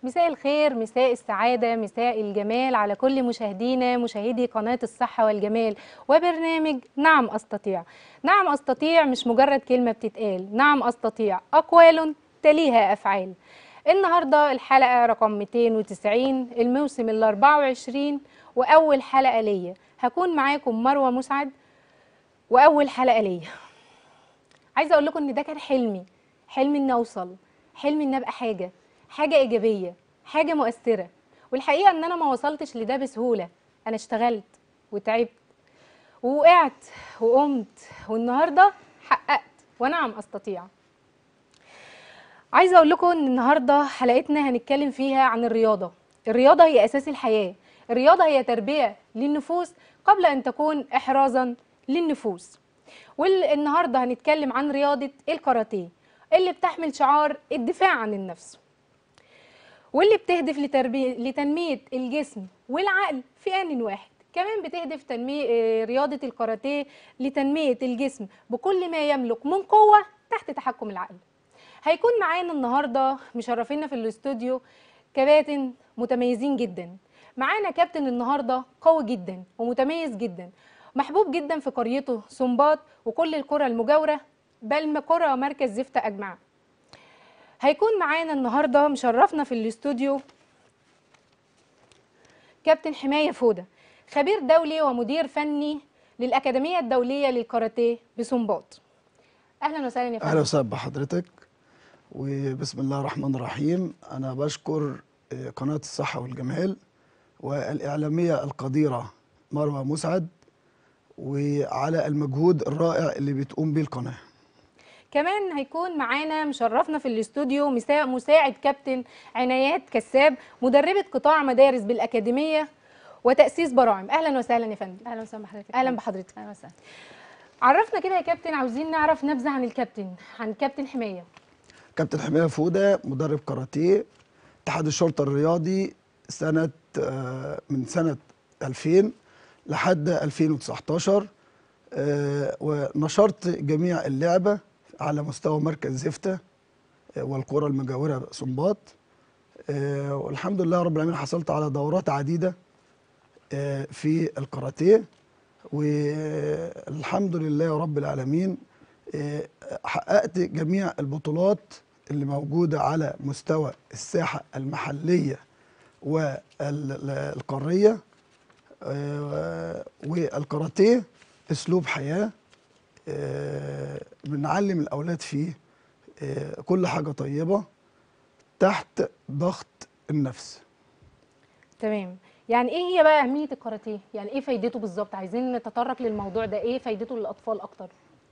مساء الخير مساء السعادة مساء الجمال على كل مشاهدينا مشاهدي قناة الصحة والجمال وبرنامج نعم أستطيع نعم أستطيع مش مجرد كلمة بتتقال نعم أستطيع أقوال تليها أفعال النهاردة الحلقة رقم 290 الموسم ال 24 وأول حلقة ليا هكون معاكم مروة مسعد وأول حلقة ليا عايزة أقول لكم إن ده كان حلمي حلمي إني أوصل حلمي إني أبقى حاجة حاجة إيجابية حاجة مؤثرة والحقيقة إن أنا ما وصلتش لده بسهولة أنا اشتغلت وتعبت ووقعت وقمت والنهاردة حققت ونعم أستطيع عايزة أقول لكم إن النهاردة حلقتنا هنتكلم فيها عن الرياضة الرياضة هي أساس الحياة الرياضة هي تربية للنفوس قبل أن تكون إحرازا للنفوس والنهاردة هنتكلم عن رياضة الكاراتيه اللي بتحمل شعار الدفاع عن النفس واللي بتهدف لتربية لتنمية الجسم والعقل في آن واحد كمان بتهدف تنمية آه، رياضة الكاراتيه لتنمية الجسم بكل ما يملك من قوة تحت تحكم العقل هيكون معانا النهارده مشرفينا في الاستوديو كباتن متميزين جدا معانا كابتن النهارده قوي جدا ومتميز جدا محبوب جدا في قريته سنباط وكل القرى المجاوره بل قرى مركز زفت اجمع هيكون معانا النهارده مشرفنا في الاستوديو كابتن حمايه فوده خبير دولي ومدير فني للاكاديميه الدوليه للكاراتيه بسنباط اهلا وسهلا يا فندم اهلا وسهلا بحضرتك وبسم الله الرحمن الرحيم انا بشكر آه، قناه الصحه والجمال والاعلاميه القديره مروه مسعد وعلى المجهود الرائع اللي بتقوم به القناه كمان هيكون معانا مشرفنا في الاستوديو مسا- مساعد كابتن عنايات كساب مدربة قطاع مدارس بالأكاديمية وتأسيس براعم أهلا وسهلا يا فندم اهلا وسهلا بحضرتك أهلا بحضرتك اهلا وسهلا عرفنا كده يا كابتن عاوزين نعرف نبذة عن الكابتن عن كابتن حماية كابتن حمايه فوده مدرب كاراتيه اتحاد الشرطه الرياضي سنه آه، من سنه 2000 لحد 2019 آه، ونشرت جميع اللعبه على مستوى مركز زفته آه، والقرى المجاوره سنباط آه، والحمد لله رب العالمين حصلت على دورات عديده آه، في الكاراتيه والحمد لله رب العالمين آه، حققت جميع البطولات اللي موجودة على مستوى الساحة المحلية والقارية آه، والكاراتيه أسلوب حياة آه، بنعلم الأولاد فيه آه، كل حاجة طيبة تحت ضغط النفس تمام يعني ايه هي بقى أهمية الكاراتيه يعني ايه فايدته بالظبط عايزين نتطرق للموضوع ده ايه فايدته للأطفال أكتر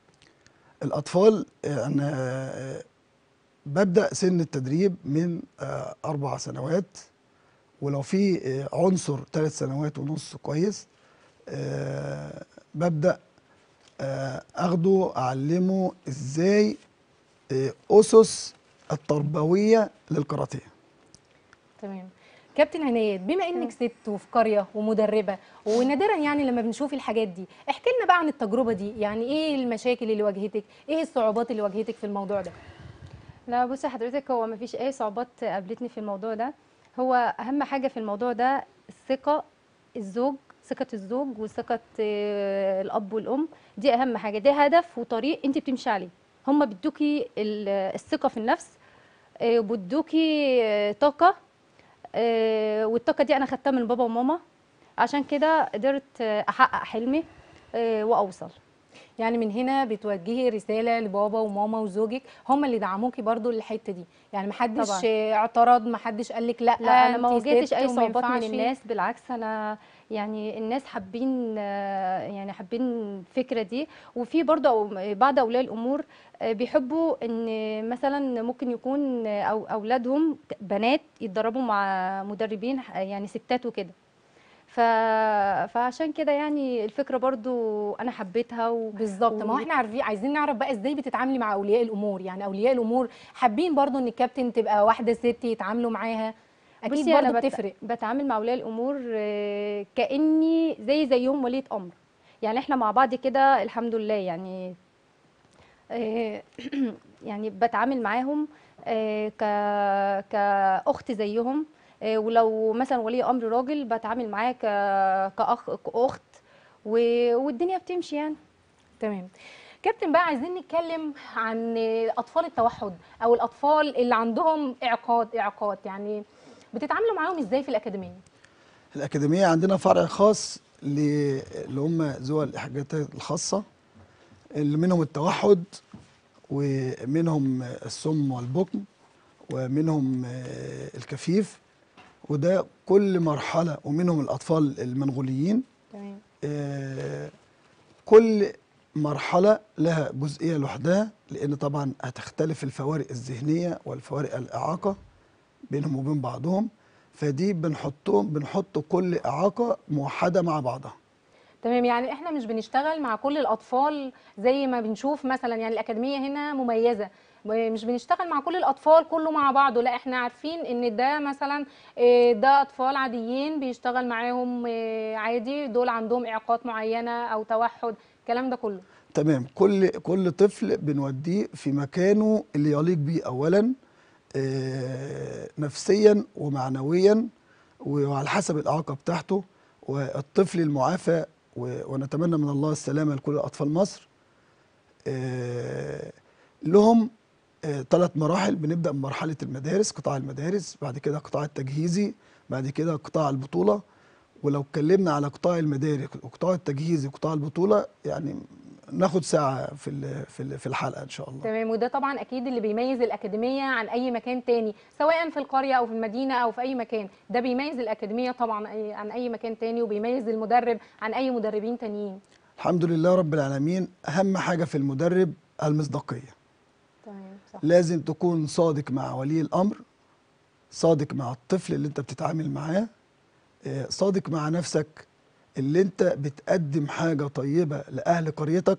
الأطفال آه، أنا آه، ببدأ سن التدريب من آه، أربع سنوات ولو في آه، عنصر ثلاث سنوات ونص كويس آه، ببدأ آه، أخده أعلمه إزاي آه، أسس التربوية للكاراتيه تمام كابتن عنايات بما انك ست وفي قريه ومدربه ونادرا يعني لما بنشوف الحاجات دي احكي لنا بقى عن التجربه دي يعني ايه المشاكل اللي واجهتك ايه الصعوبات اللي واجهتك في الموضوع ده لا بصي حضرتك هو ما فيش اي صعوبات قابلتني في الموضوع ده هو اهم حاجه في الموضوع ده الثقه الزوج ثقه الزوج وثقه آه، الاب والام دي اهم حاجه ده هدف وطريق انت بتمشي عليه هم بيدوكي ال- الثقه في النفس آه، وبيدوكي آه، طاقه آه، والطاقه دي انا خدتها من بابا وماما عشان كده قدرت آه، احقق حلمي آه، واوصل يعني من هنا بتوجهي رساله لبابا وماما وزوجك هم اللي دعموكي برضو للحته دي يعني محدش طبعاً. اعترض محدش قال لك لا لا انا ما أنتي واجهتش ست اي وما صعوبات من ينفعش. الناس بالعكس انا يعني الناس حابين آه، يعني حابين الفكره دي وفي برضه أو- بعض اولياء الامور آه، بيحبوا ان مثلا ممكن يكون آه، أو اولادهم بنات يتدربوا مع مدربين ح- يعني ستات وكده ف... فعشان كده يعني الفكره برضو انا حبيتها و... بالظبط ما هو و- احنا عارفين عايزين نعرف بقى ازاي بتتعاملي مع اولياء الامور يعني اولياء الامور حابين برضو ان الكابتن تبقى واحده ست يتعاملوا معاها اكيد بصي برضو انا بت... بتفرق بتعامل مع اولياء الامور آه، كاني زي زيهم ولية امر يعني احنا مع بعض كده الحمد لله يعني آه، يعني بتعامل معاهم آه، ك كأخت زيهم آه، ولو مثلا ولي أمر راجل بتعامل معاه ك كأخ كأخت و- والدنيا بتمشي يعني تمام كابتن بقى عايزين نتكلم عن اطفال التوحد او الاطفال اللي عندهم اعاقات اعاقات يعني بتتعاملوا معاهم ازاي في الاكاديميه الأكاديمية عندنا فرع خاص ل- اللي هم ذوي الاحتياجات الخاصة اللي منهم التوحد ومنهم السم والبكم ومنهم آه، الكفيف وده كل مرحلة ومنهم الأطفال المنغوليين تمام آه، كل مرحلة لها جزئية لوحدها لأن طبعا هتختلف الفوارق الذهنية والفوارق الإعاقة بينهم وبين بعضهم فدي بنحطهم بنحط كل إعاقة موحدة مع بعضها تمام يعني احنا مش بنشتغل مع كل الاطفال زي ما بنشوف مثلا يعني الاكاديميه هنا مميزه مش بنشتغل مع كل الاطفال كله مع بعضه لا احنا عارفين ان ده مثلا آه، ده اطفال عاديين بيشتغل معاهم آه، عادي دول عندهم اعاقات معينه او توحد الكلام ده كله تمام كل كل طفل بنوديه في مكانه اللي يليق بيه أولا آه، نفسيا ومعنويا وعلى حسب الإعاقة بتاعته والطفل المعافى و- ونتمنى من الله السلامة لكل أطفال مصر آه، لهم ثلاث مراحل بنبدأ بمرحلة المدارس قطاع المدارس بعد كده قطاع التجهيزي بعد كده قطاع البطولة ولو اتكلمنا على قطاع المدارس وقطاع التجهيزي وقطاع البطولة يعني ناخد ساعة في ال- في ال- في الحلقة إن شاء الله تمام وده طبعا اكيد اللي بيميز الاكاديميه عن اي مكان تاني سواء في القريه او في المدينه او في اي مكان ده بيميز الاكاديميه طبعا أي- عن اي مكان تاني وبيميز المدرب عن اي مدربين تانيين الحمد لله رب العالمين أهم حاجة في المدرب المصداقية تمام صح لازم تكون صادق مع ولي الأمر صادق مع الطفل اللي أنت بتتعامل معاه آه، صادق مع نفسك اللي أنت بتقدم حاجة طيبة لأهل قريتك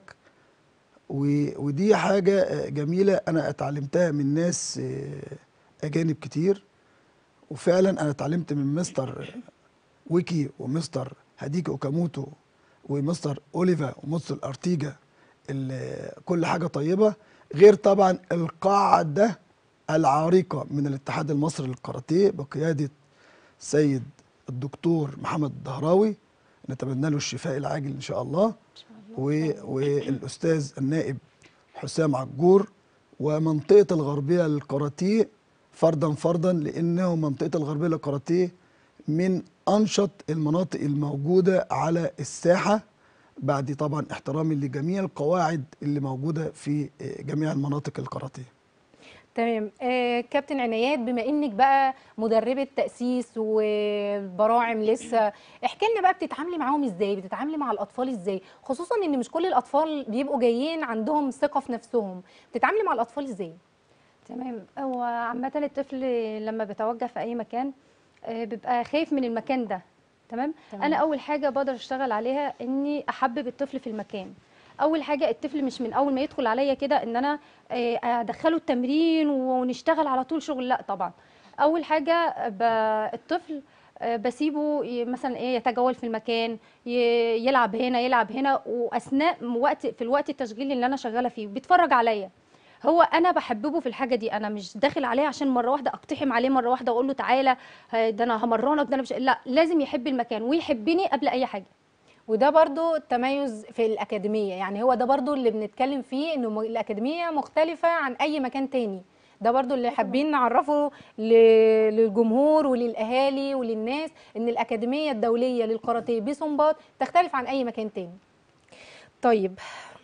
و- ودي حاجة آه، جميلة أنا اتعلمتها من ناس آه، أجانب كتير وفعلا أنا اتعلمت من مستر ويكي ومستر هديكي اوكاموتو ومستر اوليفا ومستر ارتيجا ال- كل حاجه طيبه غير طبعا القاعده العريقه من الاتحاد المصري للكاراتيه بقياده السيد الدكتور محمد الدهراوي نتمنى له الشفاء العاجل ان شاء الله و- والاستاذ النائب حسام عجور ومنطقه الغربيه للكاراتيه فردا فردا لانه منطقه الغربيه للكاراتيه من انشط المناطق الموجوده على الساحه بعد طبعا احترامي لجميع القواعد اللي موجوده في جميع المناطق الكاراتيه تمام آه كابتن عنايات بما انك بقى مدربه تاسيس والبراعم لسه احكي لنا بقى بتتعاملي معاهم ازاي بتتعاملي مع الاطفال ازاي خصوصا ان مش كل الاطفال بيبقوا جايين عندهم ثقه في نفسهم بتتعاملي مع الاطفال ازاي تمام هو عامة الطفل لما بيتوجه في أي مكان آه، بيبقى خايف من المكان ده تمام تمام. أنا أول حاجة بقدر أشتغل عليها إني أحبب الطفل في المكان أول حاجة الطفل مش من أول ما يدخل عليا كده إن أنا آه، أدخله التمرين ونشتغل على طول شغل لا طبعا أول حاجة ب... الطفل آه، بسيبه ي- مثلا ايه يتجول في المكان ي- يلعب هنا يلعب هنا واثناء وقت في الوقت التشغيلي اللي انا شغاله فيه بيتفرج عليا هو انا بحببه في الحاجه دي انا مش داخل عليه عشان مره واحده اقتحم عليه مره واحده واقول له تعالى ه- ده انا همرنك ده انا مش لا لازم يحب المكان ويحبني قبل اي حاجه وده برضو التميز في الأكاديمية يعني هو ده برضو اللي بنتكلم فيه إنه م- الأكاديمية مختلفة عن أي مكان تاني ده برضو اللي حابين نعرفه ل- للجمهور وللأهالي وللناس إن الأكاديمية الدولية للكاراتيه بسنباط تختلف عن أي مكان تاني طيب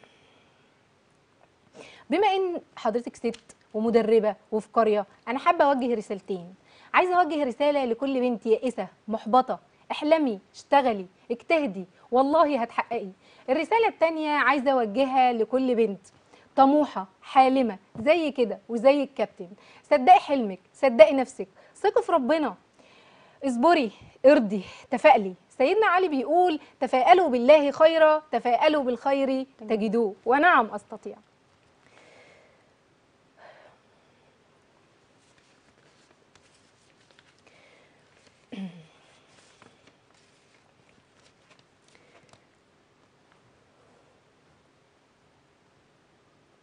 بما إن حضرتك ست ومدربة وفي قرية أنا حابة أوجه رسالتين عايزة أوجه رسالة لكل بنت يائسة محبطة احلمي اشتغلي اجتهدي والله هتحققي الرسالة التانية عايزة أوجهها لكل بنت طموحة حالمة زي كده وزي الكابتن صدقي حلمك صدقي نفسك ثقي في ربنا اصبري ارضي تفائلي سيدنا علي بيقول تفائلوا بالله خيرا تفائلوا بالخير تجدوه ونعم استطيع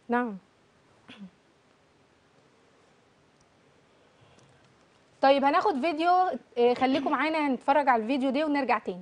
نعم طيب هناخد فيديو آه، خليكم معانا هنتفرج على الفيديو ده ونرجع تاني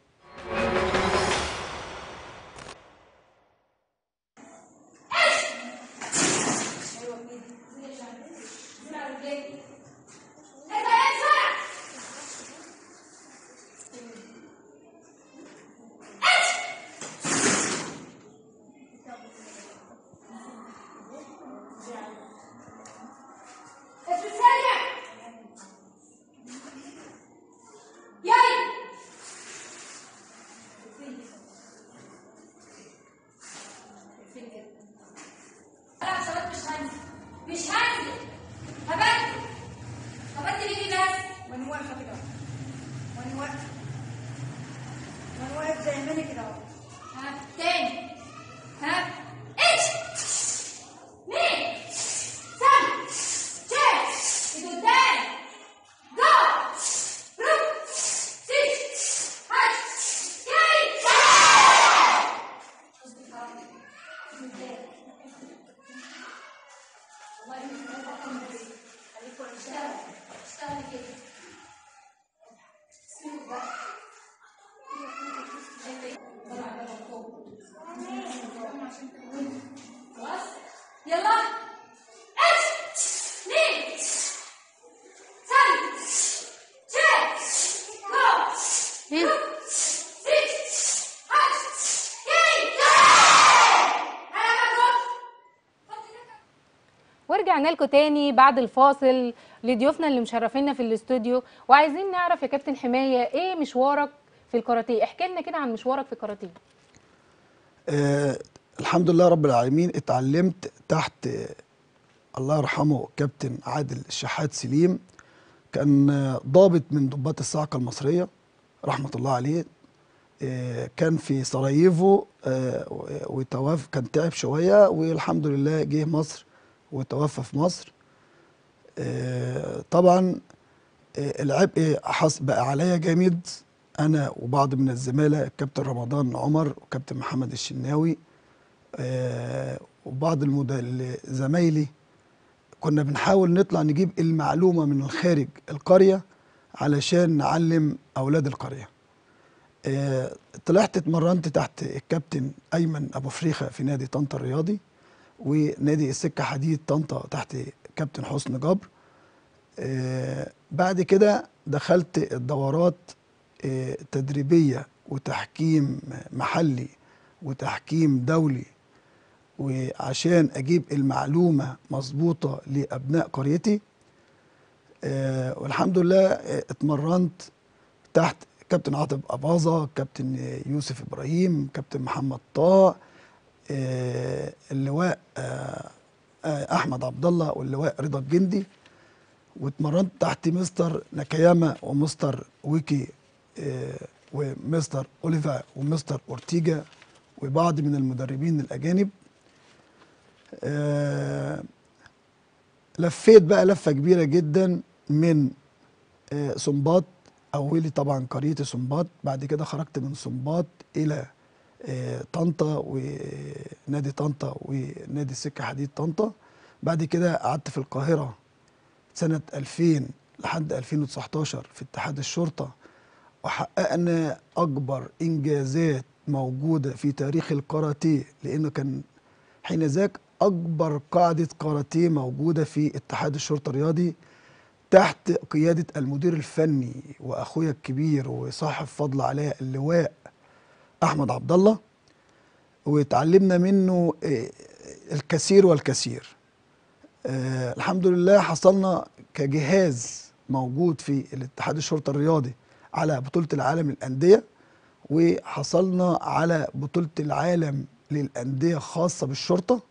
مش هنزل هبدل هبدل ايه بس وانا واقفه كده اهو. وانا واقفه وانا واقف زي ما انا كده اهو ها تاني ها ايش مين سم تشيك قدام جو روح سيت هات جاي اشتغل كده خلاص يلا ايش اثنين ثلاث ست جو ست هات جاي انا بقول ورجعنا لكم تاني بعد الفاصل لضيوفنا اللي مشرفينا في الاستوديو وعايزين نعرف يا كابتن حمايه ايه مشوارك في الكاراتيه احكي لنا كده عن مشوارك في الكاراتيه آه الحمد لله رب العالمين اتعلمت تحت آه، الله يرحمه كابتن عادل الشحات سليم كان آه، ضابط من ضباط الصاعقة المصرية رحمة الله عليه آه، كان في سراييفو آه، و- وتوفى كان تعب شوية والحمد لله جه مصر وتوفى في مصر آه، طبعا آه، العبء حص بقى عليا جامد انا وبعض من الزملاء الكابتن رمضان عمر وكابتن محمد الشناوي آه، وبعض المد- زمايلي كنا بنحاول نطلع نجيب المعلومه من الخارج القريه علشان نعلم اولاد القريه آه، طلعت اتمرنت تحت الكابتن ايمن ابو فريخه في نادي طنطا الرياضي ونادي السكه حديد طنطا تحت كابتن حسن جبر آه، بعد كده دخلت الدورات آه، تدريبيه وتحكيم محلي وتحكيم دولي وعشان اجيب المعلومه مظبوطه لابناء قريتي آه، والحمد لله آه، اتمرنت تحت كابتن عاطف اباظه كابتن آه، يوسف ابراهيم كابتن محمد طه آه، اللواء آه، آه، احمد عبد الله واللواء رضا الجندي واتمرنت تحت مستر ناكاياما ومستر ويكي آه، ومستر اوليفا ومستر اورتيجا وبعض من المدربين الاجانب آه، لفيت بقى لفه كبيره جدا من آه، سنباط اولي طبعا قريه سنباط بعد كده خرجت من سنباط الى آه، طنطا ونادي طنطا ونادي السكه حديد طنطا بعد كده قعدت في القاهره سنه 2000 لحد 2019 في اتحاد الشرطه وحققنا اكبر انجازات موجوده في تاريخ الكاراتيه لانه كان حين ذاك اكبر قاعده كاراتيه موجوده في اتحاد الشرطه الرياضي تحت قياده المدير الفني واخويا الكبير وصاحب فضل عليا اللواء احمد عبد الله وتعلمنا منه آه، الكثير والكثير آه، الحمد لله حصلنا كجهاز موجود في الاتحاد الشرطه الرياضي على بطوله العالم للانديه وحصلنا على بطوله العالم للانديه خاصه بالشرطه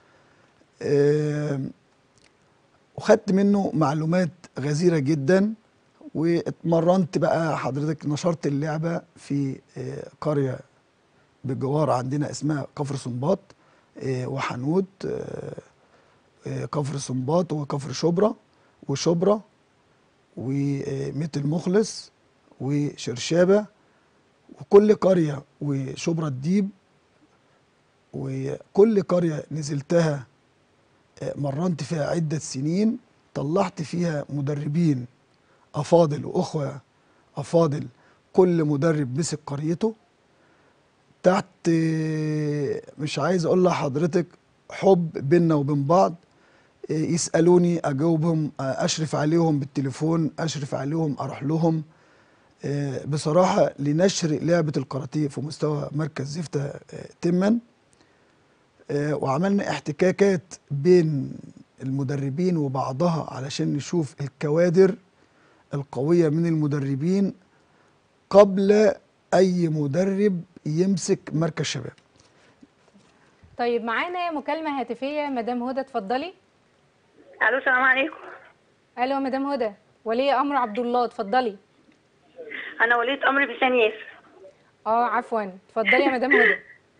آم، وخدت منه معلومات غزيره جدا واتمرنت بقى حضرتك نشرت اللعبه في آه، قريه بالجوار عندنا اسمها كفر سنباط آه، وحنود آه، آه، كفر سنباط وكفر شبرا وشبرا وميت المخلص وشرشابه وكل قريه وشبرا الديب وكل قرية نزلتها آه، مرنت فيها عدة سنين طلعت فيها مدربين أفاضل وأخوة أفاضل كل مدرب مسك قريته تحت آه، مش عايز أقول لحضرتك حب بينا وبين بعض آه، يسألوني أجاوبهم آه، أشرف عليهم بالتليفون أشرف عليهم أروح لهم آه، بصراحة لنشر لعبة الكاراتيه في مستوى مركز زفتة آه، تما آه، وعملنا احتكاكات بين المدربين وبعضها علشان نشوف الكوادر القوية من المدربين قبل أي مدرب يمسك مركز شباب طيب معانا مكالمه هاتفيه مدام هدى اتفضلي الو السلام عليكم الو مدام هدى ولي امر عبد الله اتفضلي انا ولية امر بلسان ياسر اه عفوا اتفضلي يا مدام هدى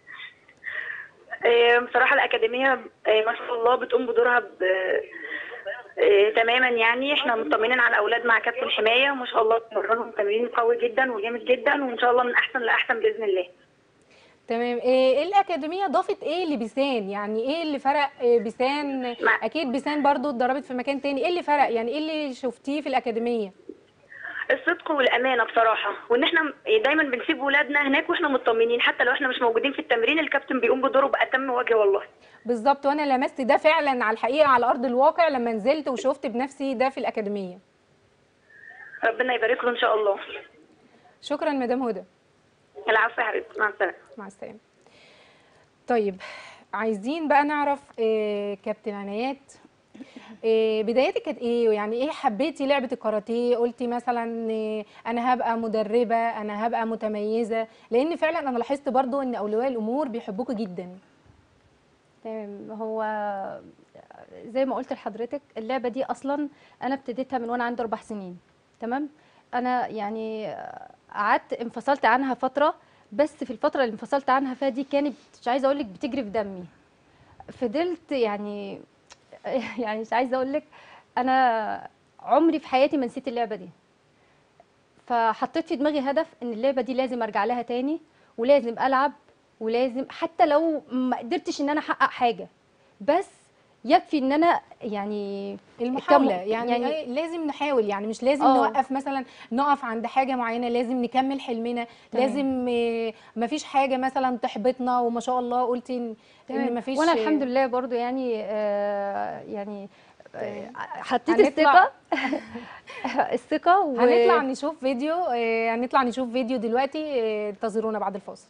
آه، بصراحه الاكاديميه آه، ما شاء الله بتقوم بدورها ب آه، تماما يعني احنا مطمنين على الاولاد مع كابتن حمايه وما شاء الله بنمرنهم تمرين قوي جدا وجامد جدا وان شاء الله من احسن لاحسن باذن الله تمام ايه إيه الاكاديميه ضافت ايه لبيسان يعني ايه اللي فرق إيه بيسان مع- اكيد بيسان برضو اتدربت في مكان تاني ايه اللي فرق يعني ايه اللي شفتيه في الاكاديميه الصدق والامانه بصراحه وان احنا دايما بنسيب ولادنا هناك واحنا مطمنين حتى لو احنا مش موجودين في التمرين الكابتن بيقوم بدوره باتم وجه والله بالظبط وانا لمست ده فعلا على الحقيقه على ارض الواقع لما نزلت وشفت بنفسي ده في الاكاديميه ربنا يبارك له ان شاء الله شكرا مدام هدى العفو يا حبيبتي مع السلامه مع السلامه طيب عايزين بقى نعرف إيه كابتن عنايات إيه بدايتك كانت ايه يعني ايه حبيتي لعبه الكاراتيه قلتي مثلا إيه انا هبقى مدربه انا هبقى متميزه لان فعلا انا لاحظت برضو ان اولياء الامور بيحبوكوا جدا تمام هو زي ما قلت لحضرتك اللعبه دي اصلا انا ابتديتها من وانا عندي اربع سنين تمام انا يعني قعدت انفصلت عنها فتره بس في الفتره اللي انفصلت عنها فيها دي كانت مش عايزه اقول لك بتجري في دمي فضلت يعني يعني مش عايزه اقول لك انا عمري في حياتي ما نسيت اللعبه دي فحطيت في دماغي هدف ان اللعبه دي لازم ارجع لها تاني ولازم العب ولازم حتى لو ما قدرتش ان انا احقق حاجه بس يكفي ان انا يعني المحاولة كم- يعني, يعني- يعني لازم نحاول يعني مش لازم آه. نوقف مثلا نقف عند حاجة معينة لازم نكمل حلمنا تمام. لازم آه، مفيش حاجة مثلا تحبطنا وما شاء الله قلتي ان, إن مفيش وانا الحمد لله برضو يعني آه يعني آه حطيت هنطلع- الثقه الثقه و... هنطلع نشوف فيديو آه، هنطلع نشوف فيديو دلوقتي آه، انتظرونا بعد الفاصل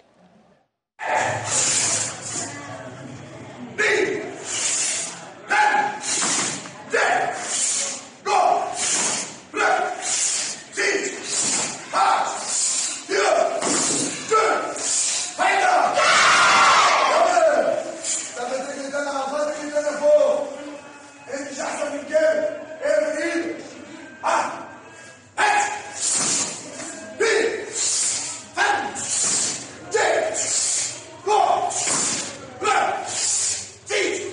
لما تيجي تاني على الفاضي تيجي تاني فوق انت مش احسن من كده اقفل ايدك ها هات بي فن تيت جو لا تيت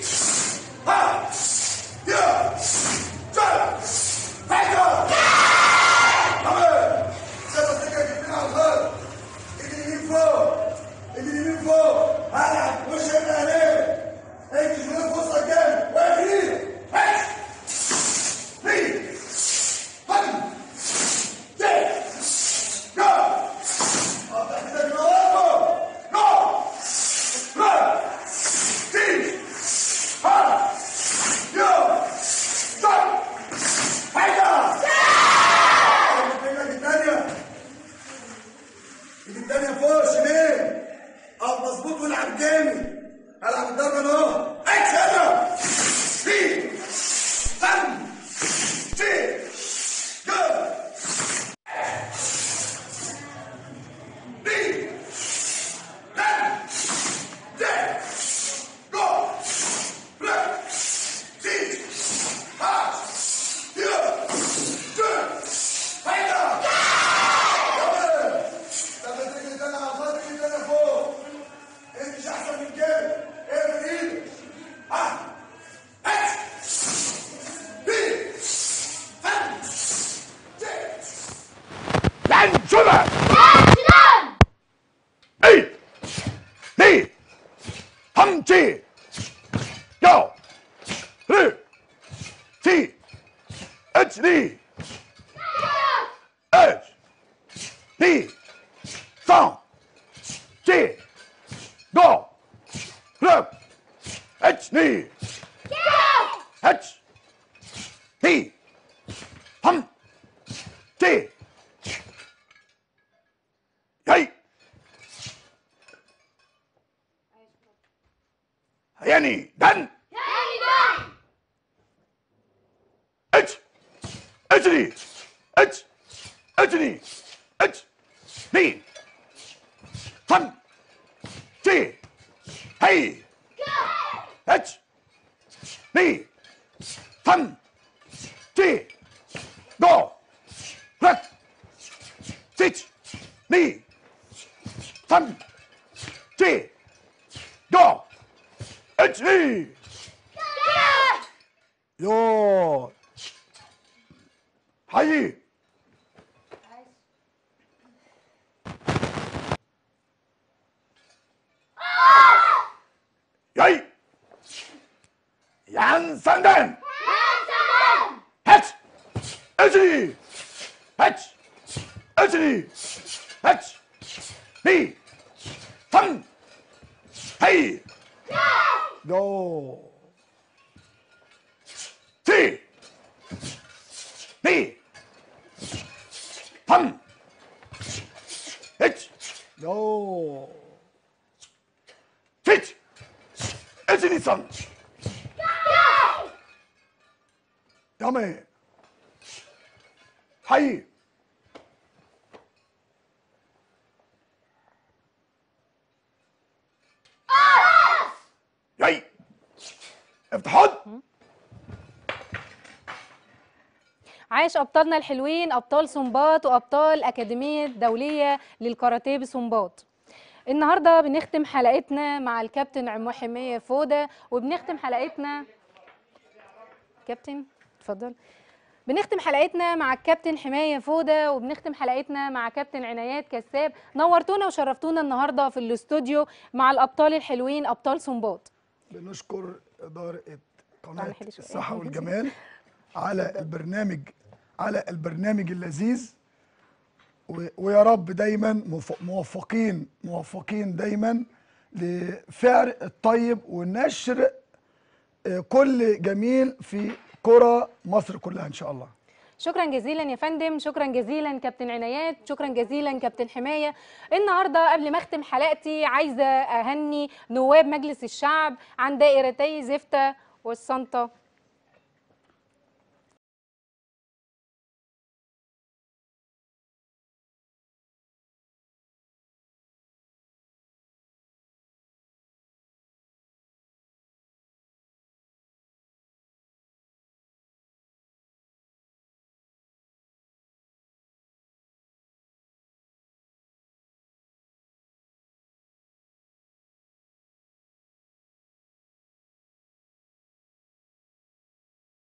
르, 티, 에치, 리, 에치, 리, 성, 지, 고, 르, 에치, 리, 에치, 리, 함, 지, 야이, 하야니, 난, 에치, 에치리, 에치, 에치니, 에치, 리, 삼, 지, 헤이, 에치, 리, 삼, 지, 고, 렛, 시치, 리, 삼, 지, 고, 에치, 리, 요, 하이, 야이, 양상단, 해치, 에치리, 해치, 에치리, 해치, 리, 삼, 헤이, 요, 티, 리, 삼, 해치, 요, 티치, 에치리 삼, 다음에 하이 야이 افتحوا عاش ابطالنا الحلوين ابطال سنباط وابطال اكاديميه دوليه للكاراتيه بسنباط النهارده بنختم حلقتنا مع الكابتن عمو حميه فوده وبنختم حلقتنا كابتن اتفضل بنختم حلقتنا مع الكابتن حمايه فوده وبنختم حلقتنا مع كابتن عنايات كساب نورتونا وشرفتونا النهارده في الاستوديو مع الابطال الحلوين ابطال سنباط بنشكر إدارة قناة تعالى حلو شوية. الصحة والجمال على البرنامج على البرنامج اللذيذ و- ويا رب دايما موف- موفقين موفقين دايما لفعل الطيب ونشر آه، كل جميل في قرى مصر كلها ان شاء الله شكرا جزيلا يا فندم شكرا جزيلا كابتن عنايات شكرا جزيلا كابتن حمايه النهارده قبل ما اختم حلقتي عايزه اهني نواب مجلس الشعب عن دائرتي زفته والصنطه